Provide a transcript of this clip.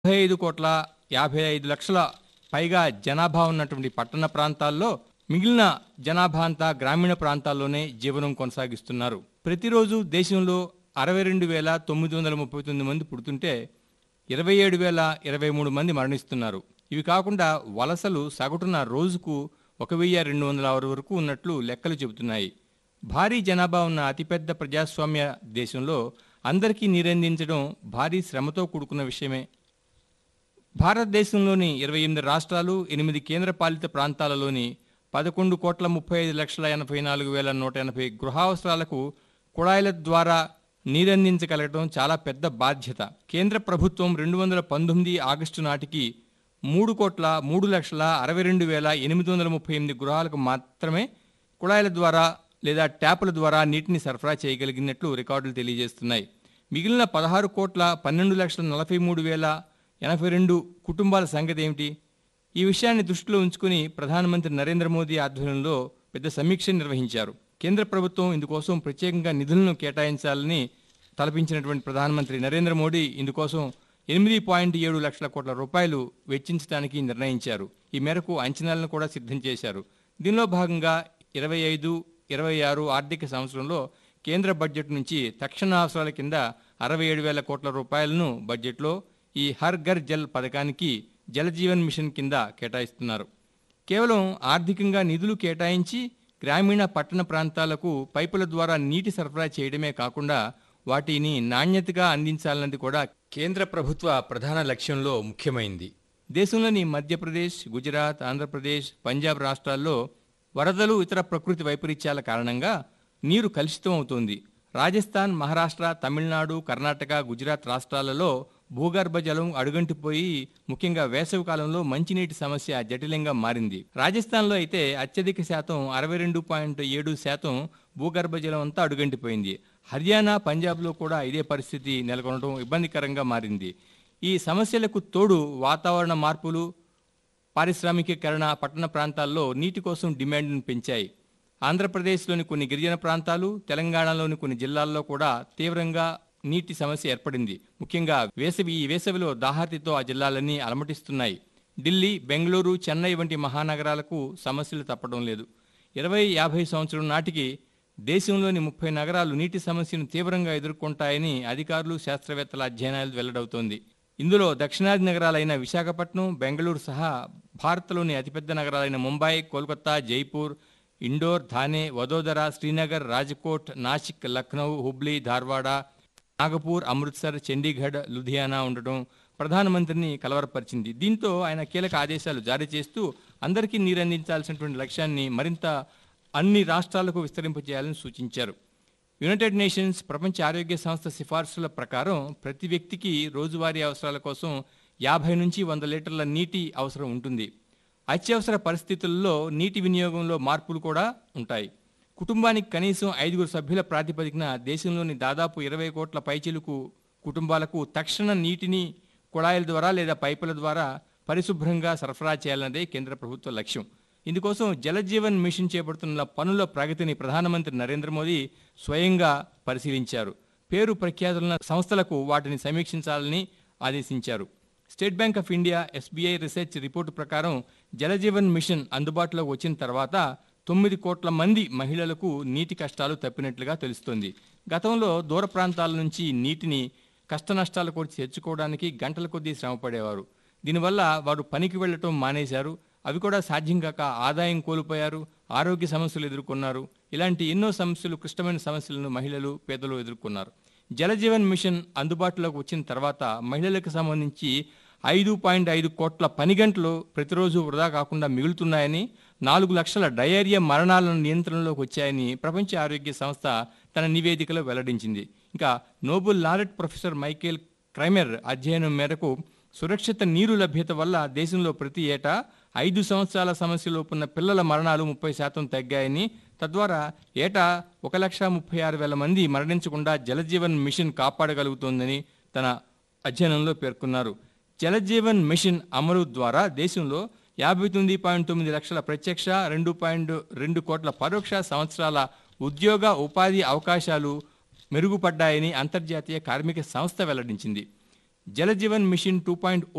ముప్పై ఐదు కోట్ల యాభై ఐదు లక్షల పైగా జనాభా ఉన్నటువంటి పట్టణ ప్రాంతాల్లో మిగిలిన జనాభా అంతా గ్రామీణ ప్రాంతాల్లోనే జీవనం కొనసాగిస్తున్నారు ప్రతిరోజు దేశంలో అరవై రెండు వేల తొమ్మిది వందల ముప్పై తొమ్మిది మంది పుడుతుంటే ఇరవై ఏడు వేల ఇరవై మూడు మంది మరణిస్తున్నారు ఇవి కాకుండా వలసలు సగటున రోజుకు ఒక వెయ్యి రెండు వందల ఆరు వరకు ఉన్నట్లు లెక్కలు చెబుతున్నాయి భారీ జనాభా ఉన్న అతిపెద్ద ప్రజాస్వామ్య దేశంలో అందరికీ నీరందించడం భారీ శ్రమతో కూడుకున్న విషయమే భారతదేశంలోని ఇరవై ఎనిమిది రాష్ట్రాలు ఎనిమిది కేంద్రపాలిత ప్రాంతాలలోని పదకొండు కోట్ల ముప్పై ఐదు లక్షల ఎనభై నాలుగు వేల నూట ఎనభై గృహావసరాలకు కుళాయిల ద్వారా నీరందించగలగడం చాలా పెద్ద బాధ్యత కేంద్ర ప్రభుత్వం రెండు వందల పంతొమ్మిది ఆగస్టు నాటికి మూడు కోట్ల మూడు లక్షల అరవై రెండు వేల ఎనిమిది వందల ముప్పై ఎనిమిది గృహాలకు మాత్రమే కుళాయిల ద్వారా లేదా ట్యాపుల ద్వారా నీటిని సరఫరా చేయగలిగినట్లు రికార్డులు తెలియజేస్తున్నాయి మిగిలిన పదహారు కోట్ల పన్నెండు లక్షల నలభై మూడు వేల ఎనభై రెండు కుటుంబాల సంగతి ఏమిటి ఈ విషయాన్ని దృష్టిలో ఉంచుకుని ప్రధానమంత్రి నరేంద్ర మోదీ ఆధ్వర్యంలో పెద్ద సమీక్ష నిర్వహించారు కేంద్ర ప్రభుత్వం ఇందుకోసం ప్రత్యేకంగా నిధులను కేటాయించాలని తలపించినటువంటి ప్రధానమంత్రి నరేంద్ర మోడీ ఇందుకోసం ఎనిమిది పాయింట్ ఏడు లక్షల కోట్ల రూపాయలు వెచ్చించడానికి నిర్ణయించారు ఈ మేరకు అంచనాలను కూడా సిద్ధం చేశారు దీనిలో భాగంగా ఇరవై ఐదు ఇరవై ఆరు ఆర్థిక సంవత్సరంలో కేంద్ర బడ్జెట్ నుంచి తక్షణ అవసరాల కింద అరవై ఏడు వేల కోట్ల రూపాయలను బడ్జెట్లో ఈ హర్ ఘర్ జల్ పథకానికి జల్ జీవన్ మిషన్ కింద కేటాయిస్తున్నారు కేవలం ఆర్థికంగా నిధులు కేటాయించి గ్రామీణ పట్టణ ప్రాంతాలకు పైపుల ద్వారా నీటి సరఫరా చేయడమే కాకుండా వాటిని నాణ్యతగా అందించాలన్నది కూడా కేంద్ర ప్రభుత్వ ప్రధాన లక్ష్యంలో ముఖ్యమైంది దేశంలోని మధ్యప్రదేశ్ గుజరాత్ ఆంధ్రప్రదేశ్ పంజాబ్ రాష్ట్రాల్లో వరదలు ఇతర ప్రకృతి వైపరీత్యాల కారణంగా నీరు కలుషితం అవుతోంది రాజస్థాన్ మహారాష్ట్ర తమిళనాడు కర్ణాటక గుజరాత్ రాష్ట్రాలలో భూగర్భ జలం అడుగంటిపోయి ముఖ్యంగా వేసవి కాలంలో మంచినీటి సమస్య జటిలంగా మారింది రాజస్థాన్లో అయితే అత్యధిక శాతం అరవై రెండు పాయింట్ ఏడు శాతం భూగర్భ జలం అంతా అడుగంటిపోయింది హర్యానా పంజాబ్లో కూడా ఇదే పరిస్థితి నెలకొనడం ఇబ్బందికరంగా మారింది ఈ సమస్యలకు తోడు వాతావరణ మార్పులు పారిశ్రామికీకరణ పట్టణ ప్రాంతాల్లో నీటి కోసం డిమాండ్ను పెంచాయి ఆంధ్రప్రదేశ్లోని కొన్ని గిరిజన ప్రాంతాలు తెలంగాణలోని కొన్ని జిల్లాల్లో కూడా తీవ్రంగా నీటి సమస్య ఏర్పడింది ముఖ్యంగా వేసవి ఈ వేసవిలో దాహార్తితో ఆ జిల్లాలన్నీ అలమటిస్తున్నాయి ఢిల్లీ బెంగళూరు చెన్నై వంటి మహానగరాలకు సమస్యలు తప్పడం లేదు ఇరవై యాభై సంవత్సరం నాటికి దేశంలోని ముప్పై నగరాలు నీటి సమస్యను తీవ్రంగా ఎదుర్కొంటాయని అధికారులు శాస్త్రవేత్తల అధ్యయనాలు వెల్లడవుతోంది ఇందులో దక్షిణాది నగరాలైన విశాఖపట్నం బెంగళూరు సహా భారత్లోని అతిపెద్ద నగరాలైన ముంబై కోల్కతా జైపూర్ ఇండోర్ థానే వదోదర శ్రీనగర్ రాజ్కోట్ నాసిక్ లక్నౌ హుబ్లీ ధార్వాడ నాగపూర్ అమృత్సర్ చండీగఢ్ లుధియానా ఉండటం ప్రధానమంత్రిని కలవరపరిచింది దీంతో ఆయన కీలక ఆదేశాలు జారీ చేస్తూ అందరికీ నీరందించాల్సినటువంటి లక్ష్యాన్ని మరింత అన్ని రాష్ట్రాలకు విస్తరింపజేయాలని సూచించారు యునైటెడ్ నేషన్స్ ప్రపంచ ఆరోగ్య సంస్థ సిఫార్సుల ప్రకారం ప్రతి వ్యక్తికి రోజువారీ అవసరాల కోసం యాభై నుంచి వంద లీటర్ల నీటి అవసరం ఉంటుంది అత్యవసర పరిస్థితుల్లో నీటి వినియోగంలో మార్పులు కూడా ఉంటాయి కుటుంబానికి కనీసం ఐదుగురు సభ్యుల ప్రాతిపదికన దేశంలోని దాదాపు ఇరవై కోట్ల పైచిలుకు కుటుంబాలకు తక్షణ నీటిని కుళాయిల ద్వారా లేదా పైపుల ద్వారా పరిశుభ్రంగా సరఫరా చేయాలన్నదే కేంద్ర ప్రభుత్వ లక్ష్యం ఇందుకోసం జలజీవన్ మిషన్ చేపడుతున్న పనుల ప్రగతిని ప్రధానమంత్రి నరేంద్ర మోదీ స్వయంగా పరిశీలించారు పేరు ప్రఖ్యాతులున్న సంస్థలకు వాటిని సమీక్షించాలని ఆదేశించారు state bank of India SBI research report ప్రకారం జలజీవన్ మిషన్ అందుబాటులోకి వచ్చిన తర్వాత తొమ్మిది కోట్ల మంది మహిళలకు నీటి కష్టాలు తప్పినట్లుగా తెలుస్తోంది గతంలో దూర ప్రాంతాల నుంచి నీటిని కష్ట నష్టాలు కూడా తెచ్చుకోవడానికి గంటల కొద్దీ శ్రమపడేవారు దీనివల్ల వారు పనికి వెళ్లటం మానేశారు అవి కూడా సాధ్యం కాక ఆదాయం కోల్పోయారు ఆరోగ్య సమస్యలు ఎదుర్కొన్నారు ఇలాంటి ఎన్నో సమస్యలు క్లిష్టమైన సమస్యలను మహిళలు పేదలు ఎదుర్కొన్నారు జలజీవన్ మిషన్ అందుబాటులోకి వచ్చిన తర్వాత మహిళలకు సంబంధించి ఐదు పాయింట్ ఐదు కోట్ల పని గంటలు ప్రతిరోజు వృధా కాకుండా మిగులుతున్నాయని నాలుగు లక్షల డయేరియా మరణాలను నియంత్రణలోకి వచ్చాయని ప్రపంచ ఆరోగ్య సంస్థ తన నివేదికలో వెల్లడించింది ఇంకా Nobel laureate professor Michael Kremer అధ్యయనం మేరకు సురక్షిత నీరు లభ్యత వల్ల దేశంలో ప్రతి ఏటా ఐదు సంవత్సరాల సమస్యలో ఉన్న పిల్లల మరణాలు ముప్పై శాతం తగ్గాయని తద్వారా ఏటా ఒక లక్ష ముప్పై ఆరు వేల మంది మరణించకుండా జలజీవన్ మిషన్ కాపాడగలుగుతోందని తన అధ్యయనంలో పేర్కొన్నారు జలజీవన్ మిషన్ అమలు ద్వారా దేశంలో యాభై తొమ్మిది పాయింట్ తొమ్మిది లక్షల ప్రత్యక్ష రెండు పాయింట్ రెండు కోట్ల పరోక్ష సంవత్సరాల ఉద్యోగ ఉపాధి అవకాశాలు మెరుగుపడ్డాయని అంతర్జాతీయ కార్మిక సంస్థ వెల్లడించింది జలజీవన్ మిషన్ టూ పాయింట్